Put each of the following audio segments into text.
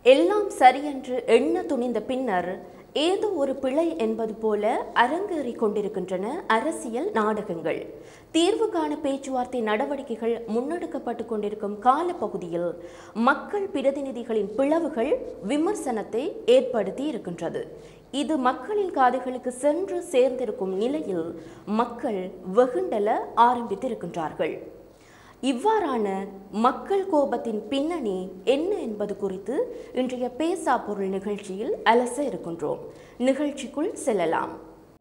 எல்லாம் சரியென்று எண்ண துணிந்த பின்னர் ஏதோ ஒரு பிழை என்பது போல அரங்கேறிக் கொண்டிருக்கின்றன அரசியல் நாடகங்கள் தீர்வு காண பேச்சுவார்த்தை நடவடிக்கைகள் முன்னெடுக்கப்பட்டு கொண்டிருக்கும் காலப்பகுதியில் மக்கள் பிரதிநிதிகளின் பிளவுகள் விமர்சனத்தை ஏற்படுத்தி இருக்கின்றது இது மக்களின் காதுகளுக்கு சென்று சேர்ந்திருக்கும் நிலையில் மக்கள் வெகுண்டல ஆரம்பித்திருக்கின்றார்கள் இவ்வாறான மக்கள் கோபத்தின் பின்னணி என்ன என்பது குறித்து இன்றைய பேசா பொருள் நிகழ்ச்சியில் அலச இருக்கின்றோம் நிகழ்ச்சிக்குள் செல்லலாம்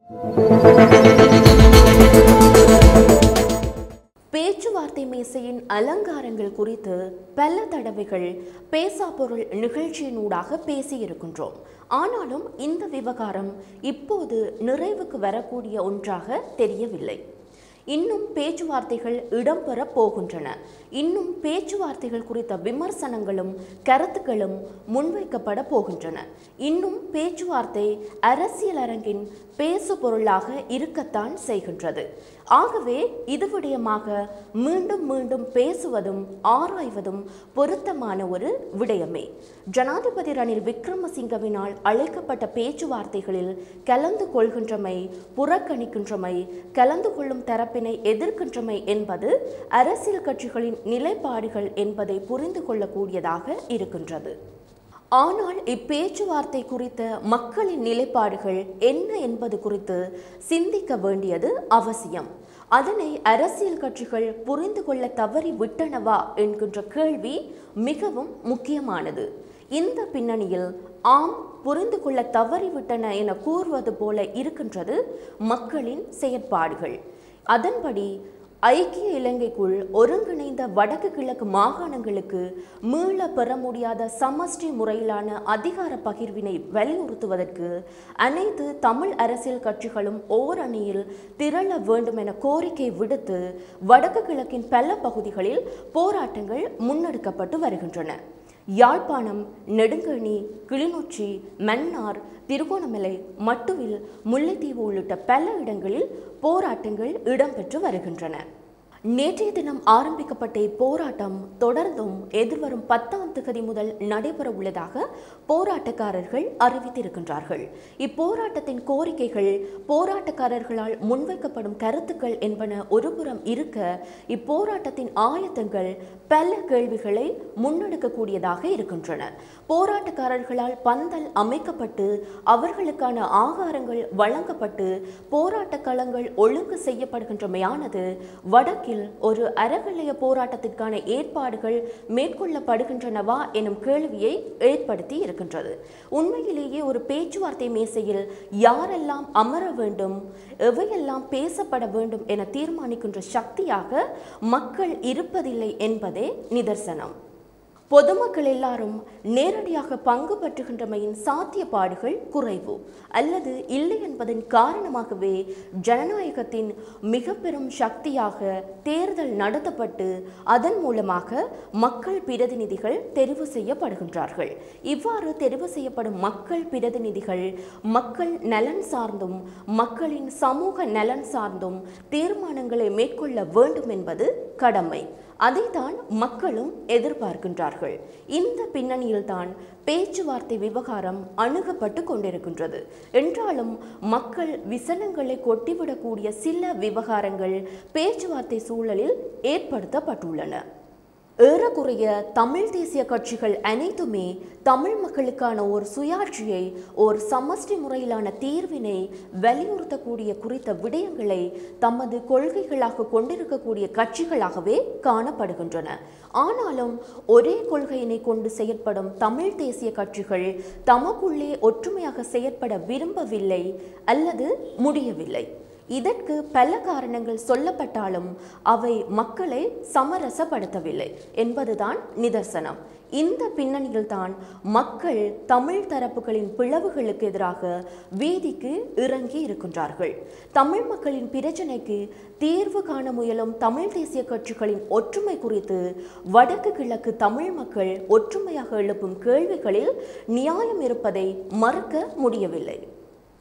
பேச்சுவார்த்தை மேசையின் அலங்காரங்கள் குறித்து பல தடவைகள் பேசா பொருள் நிகழ்ச்சியினூடாக பேசியிருக்கின்றோம் ஆனாலும் இந்த விவகாரம் இப்போது நிறைவுக்கு வரக்கூடிய ஒன்றாக தெரியவில்லை இன்னும் பேச்சுவார்த்தைகள் இடம்பெற போகின்றன இன்னும் பேச்சுவார்த்தைகள் குறித்த விமர்சனங்களும் கருத்துக்களும் முன்வைக்கப்பட போகின்றன இன்னும் பேச்சுவார்த்தை அரசியல் அரங்கின் பேசு பொருளாக இருக்கத்தான் செய்கின்றது ஆகவே இது விடயமாக மீண்டும் மீண்டும் பேசுவதும் ஆராய்வதும் பொருத்தமான ஒரு விடயமே ஜனாதிபதி ரணில் விக்ரமசிங்கவினால் அழைக்கப்பட்ட பேச்சுவார்த்தைகளில் கலந்து கொள்கின்றமை புறக்கணிக்கின்றமை கலந்து கொள்ளும் தரப்பினை எதிர்க்கின்றமை என்பது அரசியல் கட்சிகளின் நிலைப்பாடுகள் என்பதை புரிந்து கொள்ளக்கூடியதாக இருக்கின்றது ஆனால் இப்பேச்சுவார்த்தை குறித்த மக்களின் நிலைப்பாடுகள் என்ன என்பது குறித்து சிந்திக்க வேண்டியது அவசியம் அதனை அரசியல் கட்சிகள் புரிந்து கொள்ள தவறி விட்டனவா என்கின்ற கேள்வி மிகவும் முக்கியமானது இந்த பின்னணியில் ஆம் புரிந்து கொள்ள தவறிவிட்டன என கூறுவது போல இருக்கின்றது மக்களின் செயற்பாடுகள் அதன்படி ஐக்கிய இலங்கைக்குள் ஒருங்கிணைந்த வடக்கு கிழக்கு மாகாணங்களுக்கு மீள பெற முடியாத சமஷ்டி முறையிலான அதிகார பகிர்வினை வலியுறுத்துவதற்கு அனைத்து தமிழ் அரசியல் கட்சிகளும் ஓரணியில் திரள வேண்டும் என கோரிக்கை விடுத்து வடக்கு கிழக்கின் பல பகுதிகளில் போராட்டங்கள் முன்னெடுக்கப்பட்டு வருகின்றன யாழ்ப்பாணம் நெடுங்கணி கிளிநொச்சி மன்னார் திருகோணமலை மட்டுவில் முல்லைத்தீவு உள்ளிட்ட பல இடங்களில் போராட்டங்கள் இடம்பெற்று வருகின்றன நேற்றைய தினம் ஆரம்பிக்கப்பட்ட இப்போராட்டம் தொடர்ந்தும் எதிர்வரும் பத்தாம் திகதி முதல் நடைபெற உள்ளதாக போராட்டக்காரர்கள் அறிவித்திருக்கின்றார்கள் இப்போராட்டத்தின் கோரிக்கைகள் போராட்டக்காரர்களால் முன்வைக்கப்படும் கருத்துக்கள் என்பன ஒருபுறம் இருக்க இப்போராட்டத்தின் ஆயத்தங்கள் பல கேள்விகளை முன்னெடுக்கக்கூடியதாக இருக்கின்றன போராட்டக்காரர்களால் பந்தல் அமைக்கப்பட்டு அவர்களுக்கான ஆகாரங்கள் வழங்கப்பட்டு போராட்ட களங்கள் ஒழுங்கு செய்யப்படுகின்றமையானது வடக்கில் ஒரு அறகலைய போராட்டத்திற்கான ஏற்பாடுகள் மேற்கொள்ளப்படுகின்றனவா எனும் கேள்வியை ஏற்படுத்தி இருக்கின்றது உண்மையிலேயே ஒரு பேச்சுவார்த்தை மேசையில் யாரெல்லாம் அமர வேண்டும் எவையெல்லாம் பேசப்பட வேண்டும் என தீர்மானிக்கின்ற சக்தியாக மக்கள் இருப்பதில்லை என்பதே நிதர்சனம் பொதுமக்கள் எல்லாரும் நேரடியாக பங்கு பெற்றுகின்றமையின் சாத்தியப்பாடுகள் குறைவு அல்லது இல்லை என்பதன் காரணமாகவே ஜனநாயகத்தின் மிக பெரும் சக்தியாக தேர்தல் நடத்தப்பட்டு அதன் மூலமாக மக்கள் பிரதிநிதிகள் தெரிவு செய்யப்படுகின்றார்கள் இவ்வாறு தெரிவு செய்யப்படும் மக்கள் பிரதிநிதிகள் மக்கள் நலன் சார்ந்தும் மக்களின் சமூக நலன் சார்ந்தும் தீர்மானங்களை மேற்கொள்ள வேண்டும் என்பது கடமை அதைத்தான் மக்களும் எதிர்பார்க்கின்றார்கள் இந்த பின்னணியில்தான் பேச்சுவார்த்தை விவகாரம் அணுகப்பட்டு கொண்டிருக்கின்றது என்றாலும் மக்கள் விசனங்களை கொட்டிவிடக்கூடிய சில விவகாரங்கள் பேச்சுவார்த்தை சூழலில் ஏற்படுத்தப்பட்டுள்ளன ஏறக்குறைய தமிழ் தேசிய கட்சிகள் அனைத்துமே தமிழ் மக்களுக்கான ஒரு சுயாட்சியை ஒரு சமஷ்டி முறையிலான தீர்வினை வலியுறுத்தக்கூடிய குறித்த விடயங்களை தமது கொள்கைகளாக கொண்டிருக்கக்கூடிய கட்சிகளாகவே காணப்படுகின்றன ஆனாலும் ஒரே கொள்கையினை கொண்டு செயற்படும் தமிழ் தேசிய கட்சிகள் தமக்குள்ளே ஒற்றுமையாக செயற்பட விரும்பவில்லை அல்லது முடியவில்லை இதற்கு பல காரணங்கள் சொல்லப்பட்டாலும் அவை மக்களை சமரசப்படுத்தவில்லை என்பதுதான் நிதர்சனம் இந்த பின்னணியில்தான் மக்கள் தமிழ் தரப்புகளின் பிளவுகளுக்கு எதிராக வீதிக்கு இறங்கி இருக்கின்றார்கள் தமிழ் மக்களின் பிரச்சனைக்கு தீர்வு காண முயலும் தமிழ் தேசிய கட்சிகளின் ஒற்றுமை குறித்து வடக்கு கிழக்கு தமிழ் மக்கள் ஒற்றுமையாக எழுப்பும் கேள்விகளில் நியாயம் இருப்பதை மறுக்க முடியவில்லை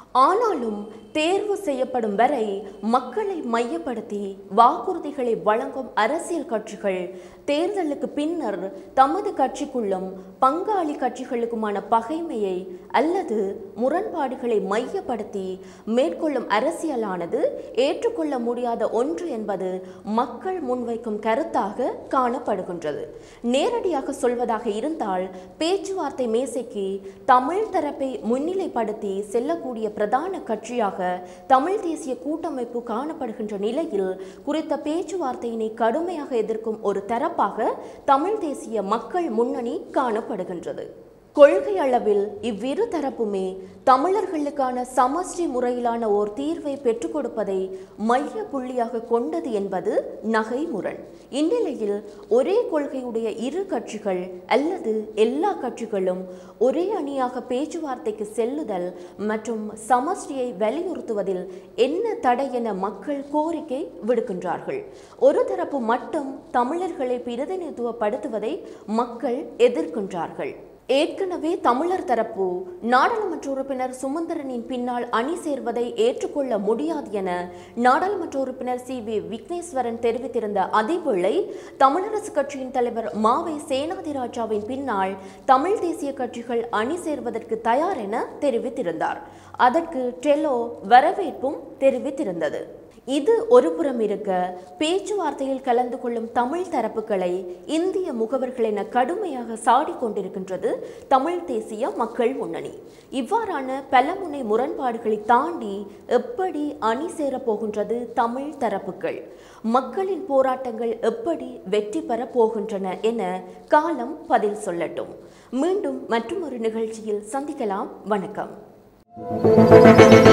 ஆனாலும் தேர்வு செய்யப்படும் வரை மக்களை மையப்படுத்தி வாக்குறுதிகளை வழங்கும் அரசியல் கட்சிகள் தேர்தலுக்கு பின்னர் தமது கட்சிக்குள்ளும் பங்காளி கட்சிகளுக்குமான பகைமையை அல்லது முரண்பாடுகளை மையப்படுத்தி மேற்கொள்ளும் அரசியலானது ஏற்றுக்கொள்ள முடியாத ஒன்று என்பது மக்கள் முன்வைக்கும் கருத்தாக காணப்படுகின்றது நேரடியாக சொல்வதாக இருந்தால் பேச்சுவார்த்தை மேசைக்கு தமிழ் தரப்பை முன்னிலைப்படுத்தி செல்லக்கூடிய பிரதான கட்சியாக தமிழ் தேசிய கூட்டமைப்பு காணப்படுகின்ற நிலையில் குறித்த பேச்சுவார்த்தையினை கடுமையாக எதிர்க்கும் ஒரு தரப்பாக தமிழ் தேசிய மக்கள் முன்னணி காணப்படுகின்றது கொள்கை அளவில் இவ்விரு தரப்புமே தமிழர்களுக்கான சமஷ்டி முறையிலான ஓர் தீர்வை பெற்றுக் கொடுப்பதை மைய புள்ளியாக கொண்டது என்பது நகைமுரண் இந்நிலையில் ஒரே கொள்கையுடைய இரு கட்சிகள் அல்லது எல்லா கட்சிகளும் ஒரே அணியாக பேச்சுவார்த்தைக்கு செல்லுதல் மற்றும் சமஷ்டியை வலியுறுத்துவதில் என்ன தடை என மக்கள் கோரிக்கை விடுக்கின்றார்கள் ஒரு தரப்பு மட்டும் தமிழர்களை பிரதிநிதித்துவப்படுத்துவதை மக்கள் எதிர்க்கின்றார்கள் ஏற்கனவே தமிழர் தரப்பு நாடாளுமன்ற உறுப்பினர் சுமந்திரனின் பின்னால் அணி சேர்வதை ஏற்றுக்கொள்ள முடியாது என நாடாளுமன்ற உறுப்பினர் சி வி விக்னேஸ்வரன் தெரிவித்திருந்த அதேவேளை தமிழரசு கட்சியின் தலைவர் மாவை சேனாதிராஜாவின் பின்னால் தமிழ் தேசிய கட்சிகள் அணி சேர்வதற்கு தயார் என தெரிவித்திருந்தார் அதற்கு டெலோ வரவேற்பும் தெரிவித்திருந்தது இது ஒருபுறம் இருக்க பேச்சுவார்த்தையில் கலந்து கொள்ளும் தமிழ் தரப்புகளை இந்திய முகவர்கள் என கடுமையாக சாடிக் கொண்டிருக்கின்றது தமிழ் தேசிய மக்கள் முன்னணி இவ்வாறான பலமுனை முரண்பாடுகளை தாண்டி எப்படி அணி சேரப் போகின்றது தமிழ் தரப்புகள் மக்களின் போராட்டங்கள் எப்படி வெற்றி பெறப் போகின்றன என காலம் பதில் சொல்லட்டும் மீண்டும் மற்றொரு நிகழ்ச்சியில் சந்திக்கலாம் வணக்கம்